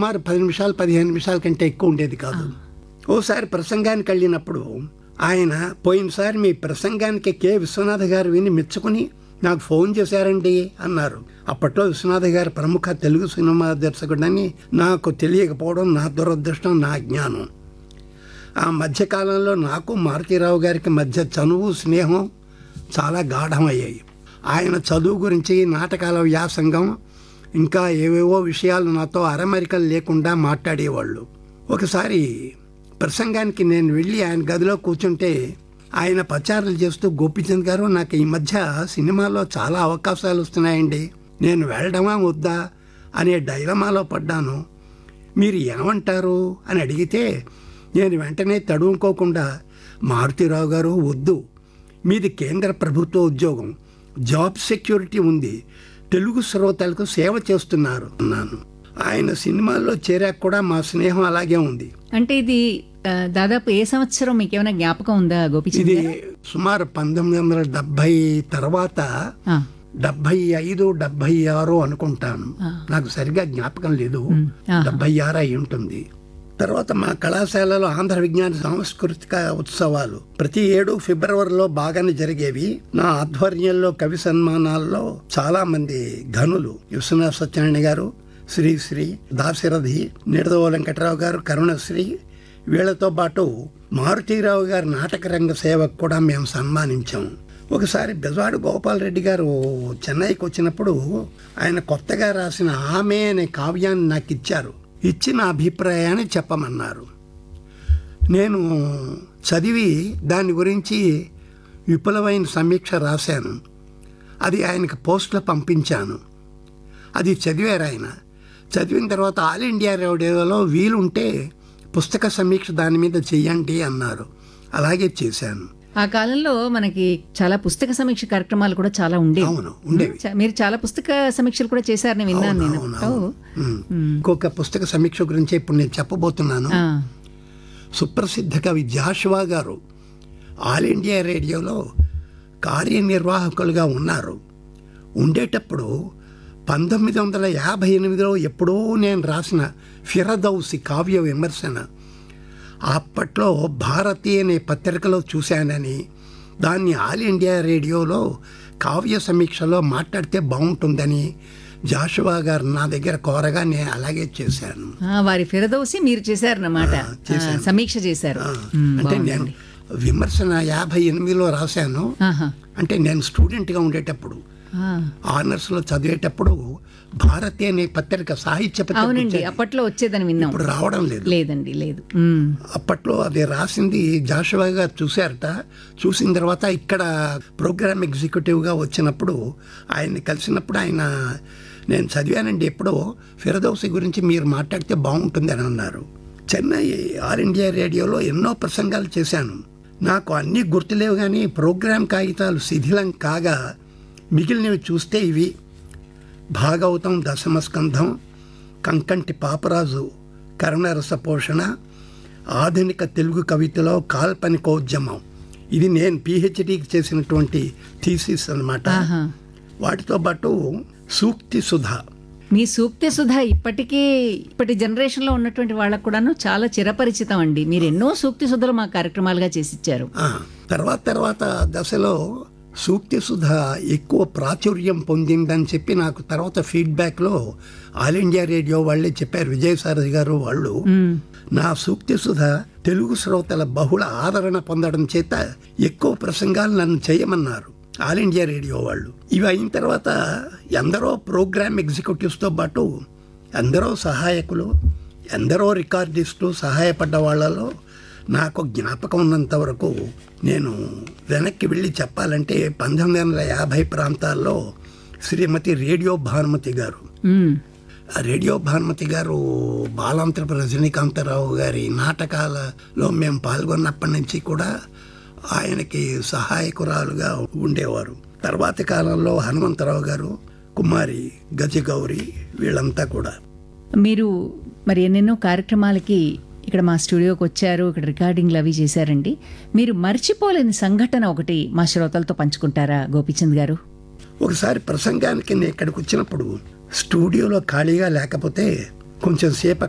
సుమారు పది నిమిషాలు పదిహేను నిమిషాల కంటే ఎక్కువ ఉండేది కాదు ఓసారి ప్రసంగానికి వెళ్ళినప్పుడు ఆయన పోయినసారి మీ ప్రసంగానికి కె విశ్వనాథ్ గారు విని మెచ్చుకుని నాకు ఫోన్ చేశారండి అన్నారు అప్పట్లో విశ్వనాథ్ గారు ప్రముఖ తెలుగు సినిమా దర్శకుడని నాకు తెలియకపోవడం నా దురదృష్టం నా జ్ఞానం ఆ మధ్యకాలంలో నాకు మారుతీరావు గారికి మధ్య చనువు స్నేహం చాలా గాఢమయ్యాయి ఆయన చదువు గురించి నాటకాల వ్యాసంగం ఇంకా ఏవేవో విషయాలు నాతో అరమరికలు లేకుండా మాట్లాడేవాళ్ళు ఒకసారి ప్రసంగానికి నేను వెళ్ళి ఆయన గదిలో కూర్చుంటే ఆయన ప్రచారాలు చేస్తూ గోపీచంద్ గారు నాకు ఈ మధ్య సినిమాలో చాలా అవకాశాలు వస్తున్నాయండి నేను వెళ్ళడమా వద్దా అనే డైలమాలో పడ్డాను మీరు ఏమంటారు అని అడిగితే నేను వెంటనే తడుముకోకుండా మారుతీరావు గారు వద్దు మీది కేంద్ర ప్రభుత్వ ఉద్యోగం జాబ్ సెక్యూరిటీ ఉంది తెలుగు శ్రోతలకు సేవ చేస్తున్నారు అన్నాను ఆయన సినిమాల్లో చేరాక కూడా మా స్నేహం అలాగే ఉంది అంటే ఇది ఆ, దాదాపు ఏ సంవత్సరం మీకు ఏమైనా జ్ఞాపకం ఉందా గోపిచంద్ ఇది గారు? సుమారు పంతొమ్మిది వందల డెబ్భై తర్వాత ఆ, డెబ్భై ఐదు డెబ్భై ఆరు అనుకుంటాను నాకు సరిగా జ్ఞాపకం లేదు ఆహా. డెబ్భై ఆరు అయి ఉంటుంది తర్వాత మా కళాశాలలో ఆంధ్ర విజ్ఞాన సాంస్కృతిక ఉత్సవాలు ప్రతి ఏడు ఫిబ్రవరిలో బాగానే జరిగేవి నా ఆధ్వర్యంలో కవి సన్మానాల్లో చాలా మంది ఘనులు విశ్వనాథ సత్యనారాయణ గారు శ్రీశ్రీ దాశరథి నిడదవ వెంకటరావు గారు కరుణశ్రీ వీళ్లతో పాటు మారుతీరావు గారి నాటక రంగ సేవకు కూడా మేము సన్మానించాం ఒకసారి బెజవాడ గోపాలరెడ్డి గారు చెన్నైకి వచ్చినప్పుడు ఆయన కొత్తగా రాసిన ఆమె అనే కావ్యాన్ని నాకు ఇచ్చారు ఇచ్చి నా అభిప్రాయాన్ని చెప్పమన్నారు నేను చదివి దాని గురించి విపులమైన సమీక్ష రాశాను అది ఆయనకు పోస్ట్లో పంపించాను అది చదివారు ఆయన చదివిన తర్వాత ఆల్ ఇండియా రేడియోలో వీలుంటే పుస్తక సమీక్ష దాని మీద చెయ్యండి అన్నారు అలాగే చేశాను ఆ కాలంలో మనకి చాలా పుస్తక సమీక్ష కార్యక్రమాలు కూడా చాలా ఉండేవి అవును ఉండేవి చ- మీరు చాలా పుస్తక సమీక్షలు కూడా చేశారని విన్నాను నేను అవును, ఓ, అవును. ఉమ్. ఇంకొక పుస్తక సమీక్ష గురించి ఇప్పుడు నేను చెప్పబోతున్నాను ఆ, సుప్రసిద్ధ కవి జాషువా గారు ఆల్ ఇండియా రేడియోలో కార్యనిర్వాహకులుగా ఉన్నారు ఉండేటప్పుడు పంతొమ్మిది వందల యాభై ఎనిమిదిలో ఎప్పుడో నేను రాసిన ఫిరదౌసి కావ్య విమర్శన అప్పట్లో భారతి అనే పత్రికలో చూశానని దాన్ని ఆల్ ఇండియా రేడియోలో కావ్య సమీక్షలో మాట్లాడితే బాగుంటుందని జాషువా గారు నా దగ్గర కోరగా నేను అలాగే చేశాను ఆ, వారి ఫిరదౌసి మీరు చేశారన్నమాట ఆ, సమీక్ష చేశారు ఉమ్, అంటే నేను బాగుందండి. విమర్శన యాభై ఎనిమిదిలో రాశాను ఆహా. అంటే నేను స్టూడెంట్గా ఉండేటప్పుడు ఆ, ఆనర్స్లో చదివేటప్పుడు భారతి అనే పత్రిక సాహిత్య పత్రిక అవునండి వచ్చేది. అప్పట్లో వచ్చేదని విన్నాం ఇప్పుడు రావడం లేదు లేదండి లేదు ఉమ్, అప్పట్లో అది రాసింది జాషువా గారు చూశారట చూసిన తర్వాత ఇక్కడ ప్రోగ్రామ్ ఎగ్జిక్యూటివ్గా వచ్చినప్పుడు ఆయన్ని కలిసినప్పుడు ఆయన నేను చదివానండి ఎప్పుడో ఫిరదౌసి గురించి మీరు మాట్లాడితే బాగుంటుంది అని అన్నారు చెన్నై ఆల్ ఇండియా రేడియోలో ఎన్నో ప్రసంగాలు చేశాను నాకు అన్నీ గుర్తులేవు కానీ ప్రోగ్రామ్ కాగితాలు శిథిలం కాగా మిగిలినవి చూస్తే ఇవి భాగవతం దశమస్కంధం కంకంటి పాపరాజు కరుణరస పోషణ ఆధునిక తెలుగు కవితలో కాల్పనికోద్యమం ఇది నేను పిహెచ్డికి చేసినటువంటి థీసిస్ అన్నమాట ఆహా. వాటితో పాటు సూక్తి సుధ మీ సూక్తి సుధ ఇప్పటికీ ఇప్పటి జనరేషన్ లో ఉన్నటువంటి వాళ్ళకు కూడాను చాలా చిరపరిచితం అండి మీరు ఎన్నో సూక్తి సుధలు మా కార్యక్రమాలుగా చేసిచ్చారు ఆ, తర్వాత తర్వాత దశలో సూక్తి సుధ ఎక్కువ ప్రాచుర్యం పొందిందని చెప్పి నాకు తర్వాత ఫీడ్బ్యాక్లో ఆల్ ఇండియా రేడియో వాళ్ళే చెప్పారు విజయసారథి గారు వాళ్ళు ఉమ్, నా సూక్తి సుధ తెలుగు శ్రోతల బహుళ ఆదరణ పొందడం చేత ఎక్కువ ప్రసంగాలు నన్ను చేయమన్నారు ఆల్ ఇండియా రేడియో వాళ్ళు ఇవి అయిన తర్వాత ఎందరో ప్రోగ్రామ్ ఎగ్జిక్యూటివ్స్తో పాటు ఎందరో సహాయకులు ఎందరో రికార్డిస్టులు సహాయపడ్డ వాళ్ళలో నాకు జ్ఞాపకం ఉన్నంత వరకు నేను వెనక్కి వెళ్ళి చెప్పాలంటే పంతొమ్మిది వందల యాభై ప్రాంతాల్లో శ్రీమతి రేడియో భానుమతి గారు ఉమ్, ఆ రేడియో భానుమతి గారు బాలాంతరపు రజనీకాంతరావు గారి నాటకాలలో మేము పాల్గొన్నప్పటి నుంచి కూడా ఆయనకి సహాయకురాలుగా ఉండేవారు తర్వాతి కాలంలో హనుమంతరావు గారు కుమారి గజగౌరి వీళ్ళంతా కూడా మీరు మరి ఎన్నెన్నో కార్యక్రమాలకి ఇక్కడ మా స్టూడియోకి వచ్చారు ఇక్కడ రికార్డింగ్లు అవి చేశారండి మీరు మర్చిపోలేని సంఘటన ఒకటి మా శ్రోతలతో పంచుకుంటారా గోపిచంద్ గారు ఒకసారి ప్రసంగానికి నేను ఇక్కడికి వచ్చినప్పుడు స్టూడియోలో ఖాళీగా లేకపోతే కొంచెం సేపు